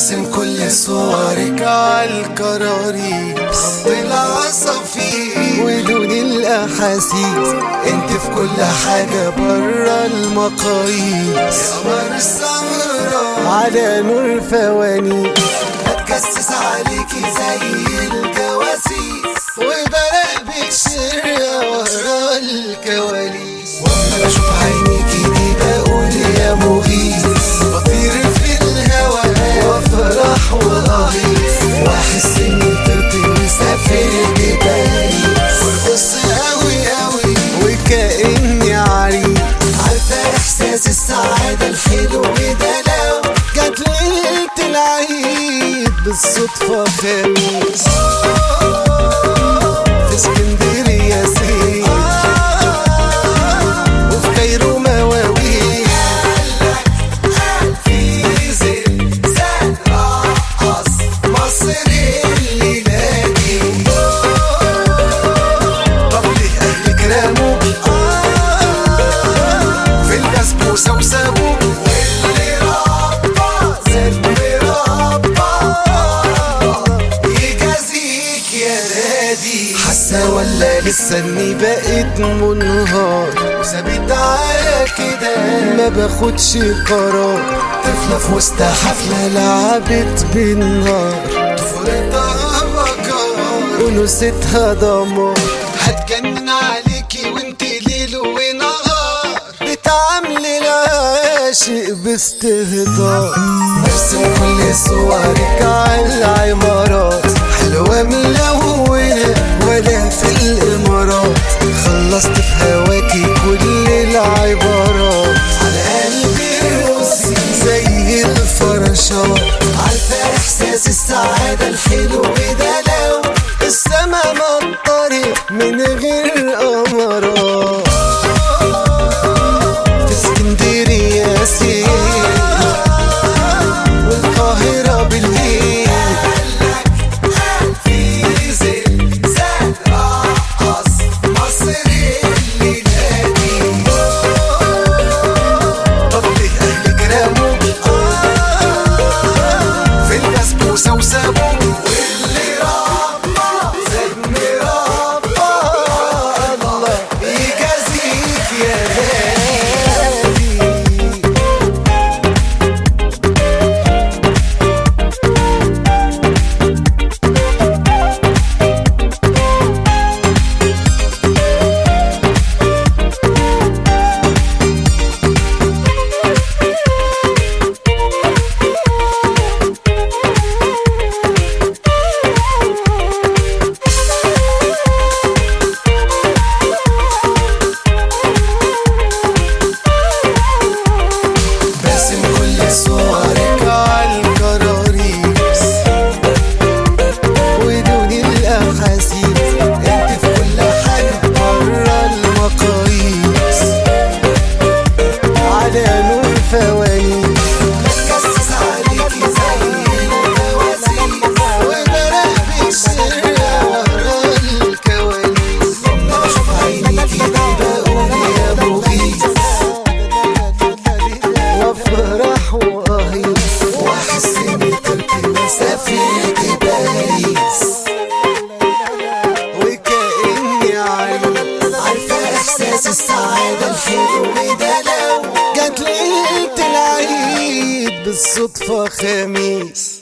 برسم كل صورك عالكراريس خط العصافير ودون الاحاسيس انت في كل حاجة برا المقاييس قمر السهرة على نور فوانيس اتجسس عليكي زي الجواسيس وبراقبك سرية ورا الكواليس واما بشوف عينيكي دي بقول يا مغيث بطير في الهوا وافرح واغيث واحس اني طرت مسافر بباريس وارقص قوي قوي وكأني عريس عارفة احساس السعادة الحلو ده لو جت ليلة العيد بالصدفة خميس في اسكندرية سير وفي كايرو مواويل في زلزال رقص مصر الليلة دي طب ليه أهلك راموا في البسبوسة وسابوا واللي ربى زي ربى يجازيك يا نادي حاسة ولا لسه إني بقيت منهار وثابت على كده ما باخدش قرار طفلة في وسط حفلة لعبت بالنار طفولتها بكار ونسيتها دمار هتجنن عليكي وانت ليل ونهار بتعاملي العاشق باستهتار برسم كل صورك على العمارات حلوة ملونة ولا في الامارات خلصت في هواكي كل العبارات على قلبي روسي زي الفراشات عارفة إحساس السعادة الحلو ده لو السما مطرت من غير امارات في اسكندرية سير والقاهرة بالليل في زلزال رقص مصر الليلة دي طب ليه أهلك راموا في البسبوسة وسابوا واللي ربى زي ربى الله يجازيك يا غالي برسم كل صورك عالكراريس ودون الاحاسيس انت في كل حاجة برا المقاييس على نور فوانيس بتجسس عليكي زي الجواسيس وبراقبك سرية ورا الكواليس لما بشوف عينيكي دي بقول يا مغيث وافرح واهيص واحس اني طرت مسافر باريس وكأني عريس عارفة احساس السعادة الحلو ده لو جت ليلة العيد بالصدفة خميس